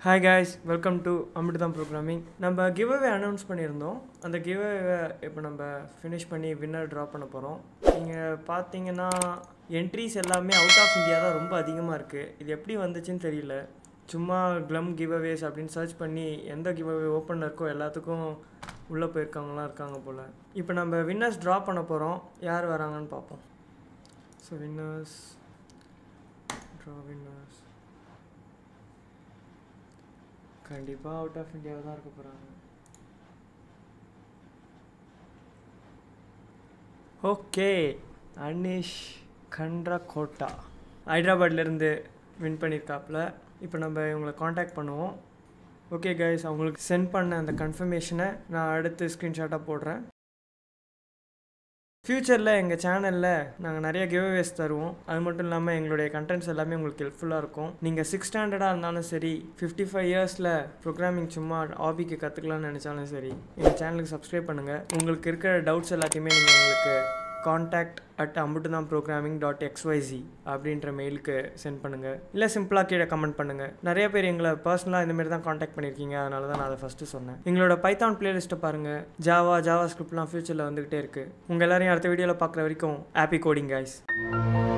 hi guys welcome to Amirtham programming நம்ம giveaway announce பண்ணியிருந்தோம் அந்த கிவ்அவே இப்போ நம்ம ஃபினிஷ் பண்ணி வின்னர் ட்ரா பண்ண போகிறோம் நீங்கள் பார்த்தீங்கன்னா என்ட்ரிஸ் எல்லாமே அவுட் ஆஃப் இந்தியா தான் ரொம்ப அதிகமாக இருக்குது இது எப்படி வந்துச்சுன்னு தெரியல சும்மா க்ளம் கிவ்அவேஸ் அப்படின்னு சர்ச் பண்ணி எந்த கிவ்அவே ஓப்பனில் இருக்கோ எல்லாத்துக்கும் உள்ளே போயிருக்கவங்களாம் இருக்காங்க போல் இப்போ நம்ம வின்னர்ஸ் ட்ரா பண்ண போகிறோம் யார் வராங்கன்னு பார்ப்போம் ஸோ வின்னர்ஸ் ட்ரா வின்னர்ஸ் கண்டிப்பாக அவுட் ஆஃப் இந்தியாவில் தான் இருக்க போகிறாங்க ஓகே அனிஷ் கண்ட்ரா கோட்டா ஹைதராபாத்லேருந்து வின் பண்ணியிருக்காப்புல இப்போ நம்ம இவங்களை காண்டாக்ட் பண்ணுவோம் ஓகே கைஸ் அவங்களுக்கு சென்ட் பண்ண அந்த கன்ஃபர்மேஷனை நான் அடுத்து ஸ்க்ரீன்ஷாட்டாக போடுறேன் ஃப்யூச்சரில் எங்கள் சேனலில் நாங்கள் நிறைய கிவ்அவேஸ் தருவோம் அது மட்டும் இல்லாமல் எங்களுடைய கண்டென்ட்ஸ் எல்லாமே உங்களுக்கு ஹெல்ப்ஃபுல்லாக இருக்கும் நீங்கள் சிக்ஸ் ஸ்டாண்டர்டாக இருந்தாலும் சரி ஃபிஃப்டி ஃபைவ் இயர்ஸில் ப்ரோக்ராமிங் சும்மா ஹாபிக்கு கற்றுக்கலாம்னு நினச்சாலும் சரி எங்கள் சேனலுக்கு சப்ஸ்கிரைப் பண்ணுங்கள் உங்களுக்கு இருக்கிற டவுட்ஸ் எல்லாத்தையுமே நீங்கள் உங்களுக்கு காண்டாக்ட் அட் அம்புட்டுதான் ப்ரோக்ராமிங் டாட் எக்ஸ்ஒய்சி அப்படின்ற மெயிலுக்கு சென்ட் பண்ணுங்கள் இல்லை சிம்பிளாக கீழே கமெண்ட் பண்ணுங்கள் நிறைய பேர் எங்களை பர்சனலாக இந்தமாரி தான் காண்டாக்ட் பண்ணியிருக்கீங்க அதனால தான் நான் அதை ஃபஸ்ட்டு சொன்னேன் எங்களோட பைத்தான் பிளேலிஸ்ட்டை பாருங்கள் ஜாவா ஜாவா ஸ்கிரிப்ட்லாம் ஃபியூச்சரில் வந்துகிட்டே இருக்குது உங்கள் எல்லாரையும் அடுத்த வீடியோவில் பார்க்குற வரைக்கும் ஹாப்பி கோடிங் கைஸ்